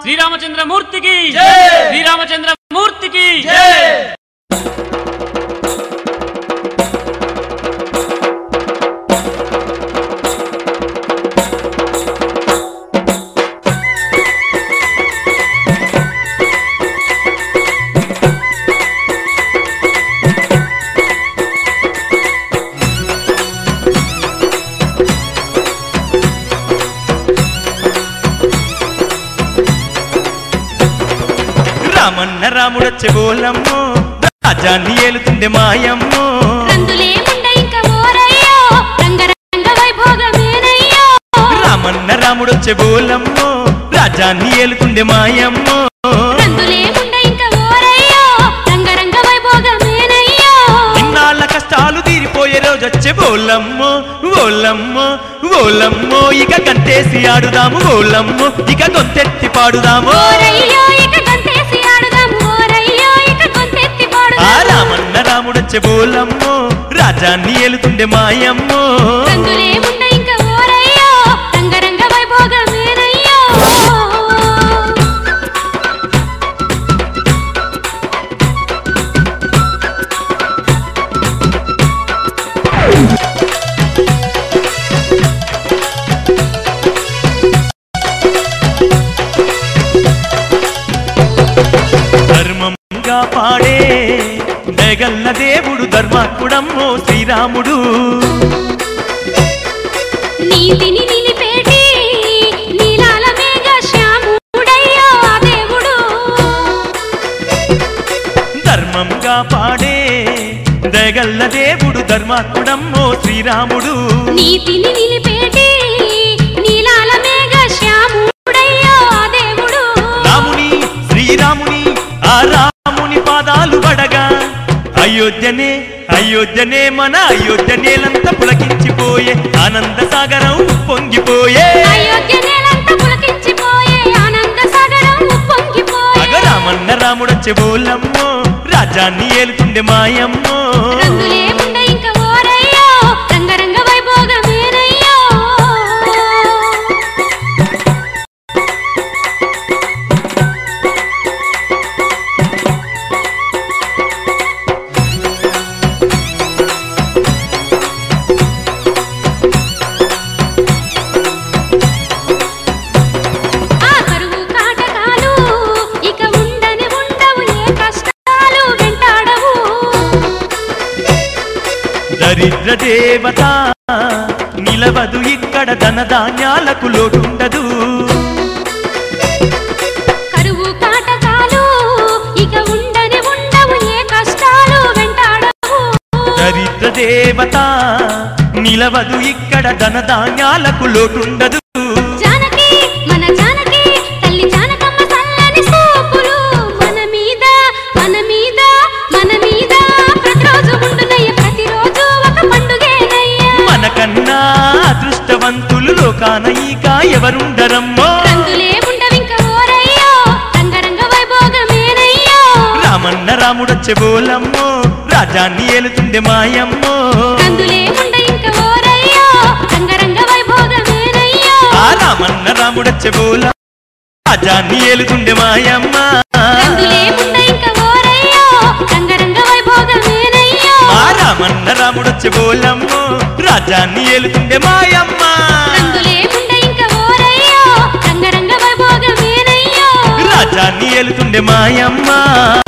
శ్రీరామచంద్రమూర్తికి జై! శ్రీరామచంద్రమూర్తికి రామన్న రాముడొచ్చే బోలమ్మో రాజాన్ని ఏలుతుండే మాయమ్మో రందులేముండ ఇంక ఓరయ్యో రంగరంగ వైభోగమేనయ్యో రామన్న రాముడొచ్చే బోలమ్మో రాజాన్ని ఏలుతుండే మాయమ్మో రందులేముండ ఇంక ఓరయ్యో రంగరంగ వైభోగమేనయ్యో ఇన్నాళ్ళ కష్టాలు తీరిపోయే రోజొచ్చే బోలమ్మో ఓలమ్మో ఓలమ్మో ఇక గంతేసి ఆడుదాము ఓలమ్మో ఇక గొంతెత్తి పాడుదాము ఓరయ్యో ఇక గంతేసి ఆడుదాము ఓరయ్యో ఇక గొంతెత్తి ఆ పాడుదాము రామన్న రాముడొచ్చే బోలమ్మో రాజాన్ని ఏలుతుండే మాయమ్మో రందులేముండ ఇంక ఓరయ్యో రంగరంగ వైభోగమేనయ్యో ధర్మంగా పాడే దయగల్ల దేవుడు ధర్మాత్ముడమ్మో శ్రీరాముడు నీతిని నిలిపేటి నీలాల మేఘ శ్యాముడయ్యో ఆ దేవుడు ధర్మంగా పాడే దయగల్ల దేవుడు ధర్మాత్ముడమ్మో శ్రీరాముడు నీతిని నిలిపేటి నీలాల మేఘ శ్యాముడయ్యో ఆ దేవుడు రాముని శ్రీరాముని ఆ రాముని పాదాలు పడగా అయోధ్యనే అయోధ్యనే మన అయోధ్యనేలంతా పులకించిపోయే ఆనంద సాగరం పొంగిపోయే అయోధ్య నేలంతా పులకించిపోయే ఆనంద సాగరం ఉప్పొంగిపోయే అగరామన్న రాముడొచ్చే బోలమ్మో రాజాన్ని ఏలుతుండే మాయమ్మో రంగులేముండ ఇంక ఓరయ్యో రంగరంగ వైభోగమేనయ్యో ఆ కరువు కాటకాలు ఇక ఉండని ఉండవు ఏ కష్టాలు వెంటాడవు దరిద్ర దేవత నిలవదు ఇక్కడ ధన ధాన్యాలకు లోటుండదు కరువు కాటకాలు ఇక ఉండని ఉండవు ఏ కష్టాలు వెంటాడవు దరిద్ర దేవత నిలవదు ఇక్కడ ధన ధాన్యాలకు లోటుండదు జానకి మన జానకి తల్లి జానకమ్మ చల్లని సూపులు మన మీద మన మీద మన మీద ప్రతిరోజు ఉండునయ్య ప్రతిరోజు ఒక పండుగేనయ్యా మనకన్నా అదృష్టవంతులు లోకాన ఈక ఎవరుండరమ్మో రంగులే ఉండవింక ఓరయ్యో రంగరంగ వైభోగమేనయ్యో రామన్న రాముడొచ్చే బోలమ్మో రాజాన్ని ఏలుతుండే మాయమ్మో రంగులే ఉండ ఇంక ఓరయ్యో రంగరంగ వైభోగమేనయ్యో ఆ రామన్న రాముడొచ్చే బోల రాజాన్ని ఏలుతుండే మాయమ్మ రంగులే ఉండ ఇంక ఓరయ్యో రంగరంగ వైభోగమేనయ్యో మా రామన్న రాముడొచ్చే బోలమ్మో రాజాన్ని ఏలుతుండే మాయమ్మ రంగులే ఉండ ఇంక ఓరయ్యో రంగరంగ వైభోగమేనయ్యో రాజాన్ని ఏలుతుండే మాయమ్మ